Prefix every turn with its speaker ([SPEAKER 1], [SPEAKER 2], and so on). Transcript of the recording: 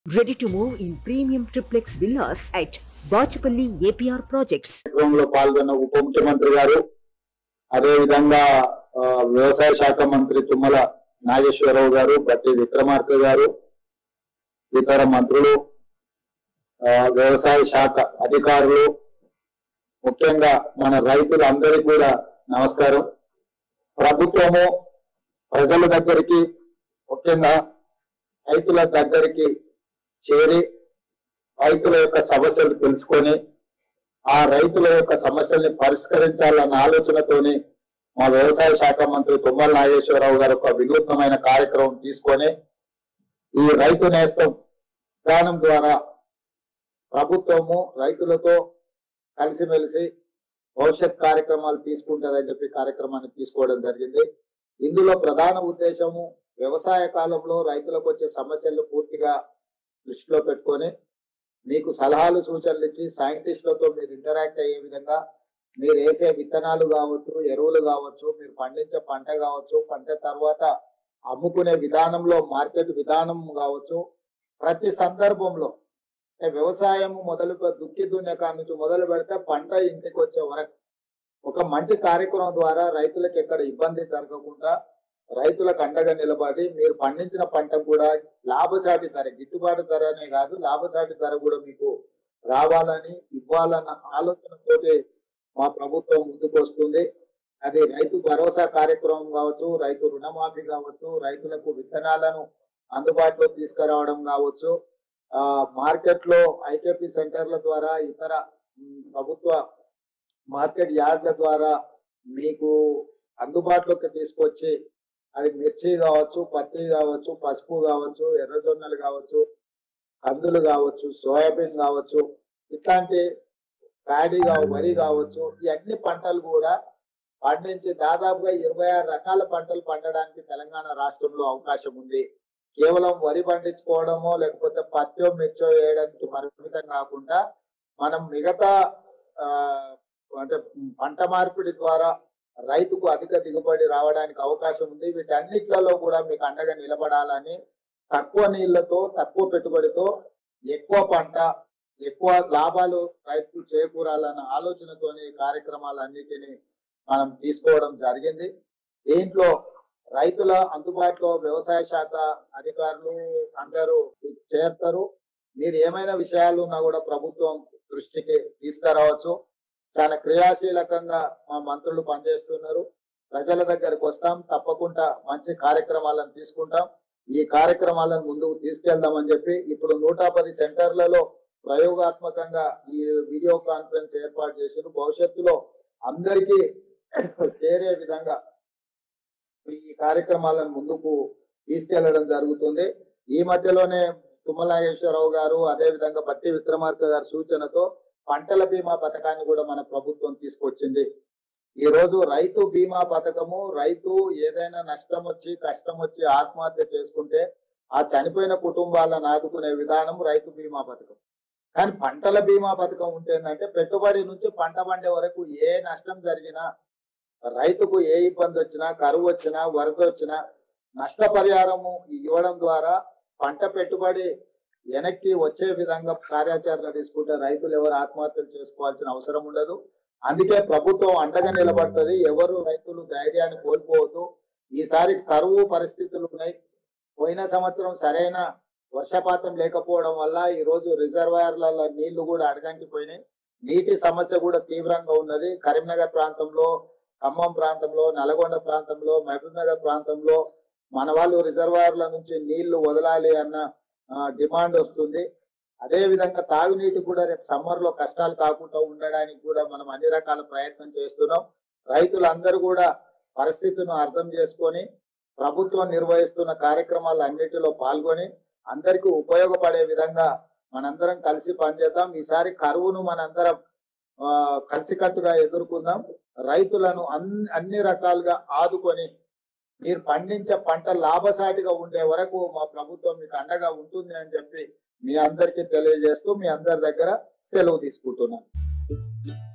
[SPEAKER 1] Ready to move in premium triplex villas at Bachapalli APR Projects.
[SPEAKER 2] కార్యక్రమంలో పాల్గొన్న ఉప ముఖ్యమంత్రి గారు అదే విధంగా ఆ, వ్యవసాయ శాఖ మంత్రి తుమ్మల నాగేశ్వరరావు గారు బట్టి విక్రమార్క గారు ఇతర మంత్రులు ఆ, వ్యవసాయ శాఖ అధికారులు ముఖ్యంగా మన రైతులందరికీ కూడా నమస్కారం ప్రభుత్వము ప్రజల దగ్గరికి ముఖ్యంగా రైతుల దగ్గరికి చేరి రైతుల యొక్క సమస్యలు తెలుసుకొని ఆ రైతుల యొక్క సమస్యల్ని పరిష్కరించాలన్న ఆలోచనతోని మా వ్యవసాయ శాఖ మంత్రి తుమ్మల నాగేశ్వరరావు గారు ఒక వినూత్నమైన కార్యక్రమం తీసుకొని ఈ రైతు నేస్తం విధానం ద్వారా ప్రభుత్వము రైతులతో కలిసిమెలిసి భవిష్యత్ కార్యక్రమాలు తీసుకుంటుందని చెప్పి కార్యక్రమాన్ని తీసుకోవడం జరిగింది ఇందులో ప్రధాన ఉద్దేశము వ్యవసాయ కాలంలో రైతులకు వచ్చే సమస్యలు పూర్తిగా దృష్టిలో పెట్టుకొని మీకు సలహాలు సూచనలు ఇచ్చి సైంటిస్టులతో మీరు ఇంటరాక్ట్ అయ్యే విధంగా మీరు వేసే విత్తనాలు కావచ్చు ఎరువులు కావచ్చు మీరు పండించే పంట కావచ్చు పంట తర్వాత అమ్ముకునే విధానంలో మార్కెట్ విధానం కావచ్చు ప్రతి సందర్భంలో అంటే వ్యవసాయం మొదలు పె- దుక్కి దున్నే కాడ నుంచి మొదలు పెడితే పంట ఇంటికి వచ్చే వరకు ఒక మంచి కార్యక్రమం ద్వారా రైతులకు ఎక్కడ ఇబ్బంది జరగకుండా రైతులకు అండగా నిలబడి మీరు పండించిన పంట కూడా లాభసాటి ధర గిట్టుబాటు ధర అనే కాదు లాభసాటి ధర కూడా మీకు రావాలని ఇవ్వాలన్న ఆలోచనతోటి మా ప్రభుత్వం ముందుకు వస్తుంది అది రైతు భరోసా కార్యక్రమం కావచ్చు రైతు రుణమాఫీ కావచ్చు రైతులకు విత్తనాలను అందుబాటులో తీసుకురావడం కావచ్చు ఆ మార్కెట్ లో ఐకేపీ సెంటర్ల ద్వారా ఇతర ఉమ్, ప్రభుత్వ మార్కెట్ యార్డ్ల ద్వారా మీకు అందుబాటులోకి తీసుకొచ్చి అది మిర్చి కావచ్చు పత్తి కావచ్చు పసుపు కావచ్చు ఎర్రజొన్నలు కావచ్చు కందులు కావచ్చు సోయాబీన్ కావచ్చు ఇట్లాంటి ప్యాడీ కావ వరి కావచ్చు ఈ అన్ని పంటలు కూడా పండించి దాదాపుగా ఇరవై ఆరు రకాల పంటలు పండడానికి తెలంగాణ రాష్ట్రంలో అవకాశం ఉంది కేవలం వరి పండించుకోవడమో లేకపోతే పత్తో మిర్చో వేయడానికి పరిమితం కాకుండా మనం మిగతా ఆ, అంటే పంట మార్పిడి ద్వారా రైతుకు అధిక దిగుబడి రావడానికి అవకాశం ఉంది వీటన్నిట్లలో కూడా మీకు అండగా నిలబడాలని తక్కువ నీళ్లతో తక్కువ పెట్టుబడితో ఎక్కువ పంట ఎక్కువ లాభాలు రైతుకు చేకూరాలన్న ఆలోచనతోని ఈ కార్యక్రమాలన్నిటినీ మనం తీసుకోవడం జరిగింది దీంట్లో రైతుల అందుబాటులో వ్యవసాయ శాఖ అధికారులు అందరూ చేస్తారు మీరు ఏమైనా విషయాలు ఉన్నా కూడా ప్రభుత్వం దృష్టికి తీసుకురావచ్చు చాలా క్రియాశీలకంగా మా మంత్రులు పనిచేస్తున్నారు ప్రజల దగ్గరకు వస్తాం తప్పకుండా మంచి కార్యక్రమాలను తీసుకుంటాం ఈ కార్యక్రమాలను ముందుకు తీసుకెళ్దామని చెప్పి ఇప్పుడు నూట పది సెంటర్లలో ప్రయోగాత్మకంగా ఈ వీడియో కాన్ఫరెన్స్ ఏర్పాటు చేశారు భవిష్యత్తులో అందరికీ చేరే విధంగా ఈ కార్యక్రమాలను ముందుకు తీసుకెళ్లడం జరుగుతుంది ఈ మధ్యలోనే తుమ్మల నాగేశ్వరరావు గారు అదే విధంగా బట్టి విక్రమార్క గారి సూచనతో పంటల బీమా పథకాన్ని కూడా మన ప్రభుత్వం తీసుకొచ్చింది ఈ రోజు రైతు బీమా పథకము రైతు ఏదైనా నష్టం వచ్చి కష్టం వచ్చి ఆత్మహత్య చేసుకుంటే ఆ చనిపోయిన కుటుంబాలను ఆదుకునే విధానం రైతు బీమా పథకం కానీ పంటల బీమా పథకం ఉంటే ఏంటంటే పెట్టుబడి నుంచి పంట పండే వరకు ఏ నష్టం జరిగినా రైతుకు ఏ ఇబ్బంది వచ్చినా కరువు వచ్చినా వరద వచ్చినా నష్టపరిహారము ఇవ్వడం ద్వారా పంట పెట్టుబడి వెనక్కి వచ్చే విధంగా కార్యాచరణ తీసుకుంటే రైతులు ఎవరు ఆత్మహత్యలు చేసుకోవాల్సిన అవసరం ఉండదు అందుకే ప్రభుత్వం అండగా నిలబడుతుంది ఎవరు రైతులు ధైర్యాన్ని కోల్పోవద్దు ఈసారి కరువు పరిస్థితులు ఉన్నాయి పోయిన సంవత్సరం సరైన వర్షపాతం లేకపోవడం వల్ల ఈ రోజు రిజర్వాయర్లలో నీళ్లు కూడా అడగంటిపోయినాయి నీటి సమస్య కూడా తీవ్రంగా ఉన్నది కరీంనగర్ ప్రాంతంలో ఖమ్మం ప్రాంతంలో నల్గొండ ప్రాంతంలో మహబూబ్ నగర్ ప్రాంతంలో మన వాళ్ళు రిజర్వాయర్ల నుంచి నీళ్లు వదలాలి అన్న ఆ, డిమాండ్ వస్తుంది అదే విధంగా తాగునీటి కూడా రేపు సమ్మర్ లో కష్టాలు కాకుండా ఉండడానికి కూడా మనం అన్ని రకాల ప్రయత్నం చేస్తున్నాం రైతులందరూ కూడా పరిస్థితిని అర్థం చేసుకొని ప్రభుత్వం నిర్వహిస్తున్న కార్యక్రమాలు అన్నిటిలో పాల్గొని అందరికీ ఉపయోగపడే విధంగా మనందరం కలిసి పనిచేద్దాం ఈసారి కరువును మనందరం ఆ, కలిసికట్టుగా ఎదుర్కొందాం రైతులను అన్ని అన్ని రకాలుగా ఆదుకొని మీరు పండించే పంట లాభసాటిగా ఉండే వరకు మా ప్రభుత్వం మీకు అండగా ఉంటుంది అని చెప్పి మీ అందరికీ తెలియజేస్తూ మీ అందరి దగ్గర సెలవు తీసుకుంటున్నాను